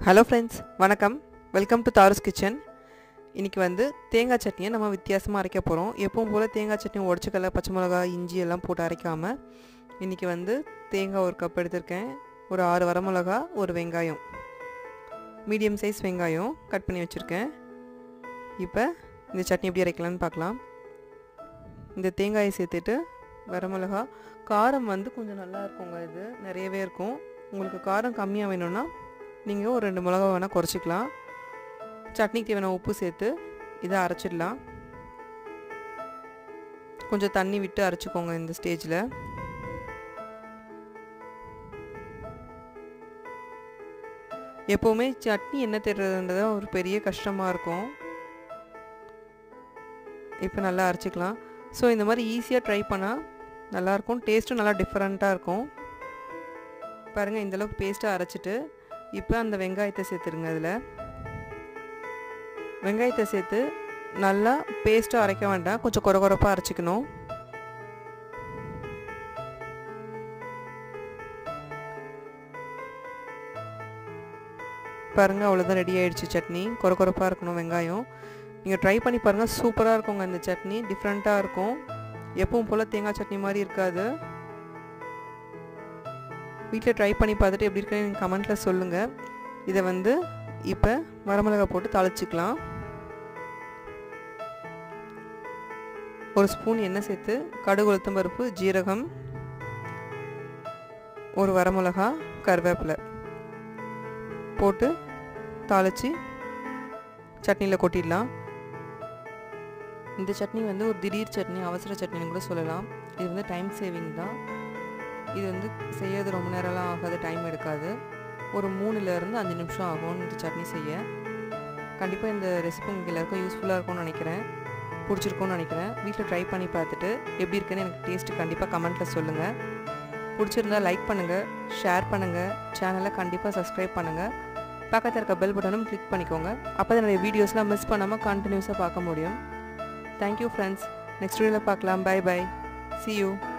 hello friends வணக்கம் welcome to தாருஸ் kitchen இன்றைக்கி வந்து தேங்காய் சட்னியை நம்ம வித்தியாசமாக அரைக்க போகிறோம் எப்பவும் போல் தேங்காய் சட்னி உடச்சிக்கல பச்சை மிளகா இஞ்சி எல்லாம் போட்டு அரைக்காமல் இன்றைக்கி வந்து தேங்காய் ஒரு கப் எடுத்திருக்கேன் ஒரு ஆறு வரமிளகா ஒரு வெங்காயம் மீடியம் சைஸ் வெங்காயம் கட் பண்ணி வச்சுருக்கேன் இப்போ இந்த சட்னி எப்படி அரைக்கலான்னு பார்க்கலாம் இந்த தேங்காயை சேர்த்துட்டு வரமிளகா காரம் வந்து கொஞ்சம் நல்லா இருக்குங்க இது நிறையவே இருக்கும் உங்களுக்கு காரம் கம்மியாக வேணும்னா நீங்கள் ஒரு ரெண்டு மிளகா வேணால் குறைச்சிக்கலாம் சட்னிக்கு தேவையான உப்பு சேர்த்து இதை அரைச்சிடலாம் கொஞ்சம் தண்ணி விட்டு அரைச்சிக்கோங்க இந்த ஸ்டேஜில் எப்போவுமே சட்னி என்ன தேடுறதுன்றது ஒரு பெரிய கஷ்டமாக இருக்கும் இப்போ நல்லா அரைச்சிக்கலாம் ஸோ இந்த மாதிரி ஈஸியாக ட்ரை பண்ணால் நல்லாயிருக்கும் டேஸ்ட்டும் நல்லா டிஃப்ரெண்ட்டாக இருக்கும் பாருங்கள் இந்தளவுக்கு பேஸ்ட்டாக அரைச்சிட்டு இப்போ அந்த வெங்காயத்தை சேர்த்துருங்க அதில் வெங்காயத்தை சேர்த்து நல்லா பேஸ்ட்டாக அரைக்க வேண்டாம் கொஞ்சம் குறை குறைப்பாக அரைச்சிக்கணும் பாருங்கள் அவ்வளோதான் ரெடி ஆகிடுச்சு சட்னி குறை குறைப்பாக இருக்கணும் வெங்காயம் நீங்கள் ட்ரை பண்ணி பாருங்கள் சூப்பராக இருக்குங்க இந்த சட்னி டிஃப்ரெண்ட்டாக இருக்கும் எப்பவும் போல் தேங்காய் சட்னி மாதிரி இருக்காது வீட்டில் ட்ரை பண்ணி பார்த்துட்டு எப்படி இருக்குன்னு நீங்கள் கமெண்ட்டில் சொல்லுங்கள் இதை வந்து இப்போ வரமிளகா போட்டு தாளிச்சிக்கலாம் ஒரு ஸ்பூன் எண்ணெய் சேர்த்து கடுகு உளுத்தம் பருப்பு ஜீரகம் ஒரு வரமிளகா கருவேப்பிலை போட்டு தாளித்து சட்னியில் கொட்டிடலாம் இந்த சட்னி வந்து ஒரு திடீர் சட்னி அவசர சட்னின்னு கூட சொல்லலாம் இது வந்து டைம் சேவிங் தான் இது வந்து செய்யறது ரொம்ப நேரம்லாம் ஆகாது டைம் எடுக்காது ஒரு மூணுலேருந்து அஞ்சு நிமிஷம் ஆகும் இந்த சட்னி செய்ய கண்டிப்பாக இந்த ரெசிபி உங்களுக்கு எல்லாருக்கும் யூஸ்ஃபுல்லாக இருக்கும்னு நினைக்கிறேன் பிடிச்சிருக்கும்னு நினைக்கிறேன் வீட்டில் ட்ரை பண்ணி பார்த்துட்டு எப்படி இருக்குன்னு எனக்கு டேஸ்ட்டு கண்டிப்பாக கமெண்ட்டில் சொல்லுங்கள் பிடிச்சிருந்தா லைக் பண்ணுங்கள் ஷேர் பண்ணுங்கள் சேனலை கண்டிப்பாக சப்ஸ்கிரைப் பண்ணுங்கள் பக்கத்தில் இருக்க பெல் பட்டனும் கிளிக் பண்ணிக்கோங்க அப்போ தான் என்னுடைய வீடியோஸ்லாம் மிஸ் பண்ணாமல் கண்டினியூஸாக பார்க்க முடியும் தேங்க்யூ ஃப்ரெண்ட்ஸ் நெக்ஸ்ட் வீடியோவில் பார்க்கலாம் பை பை சி யூ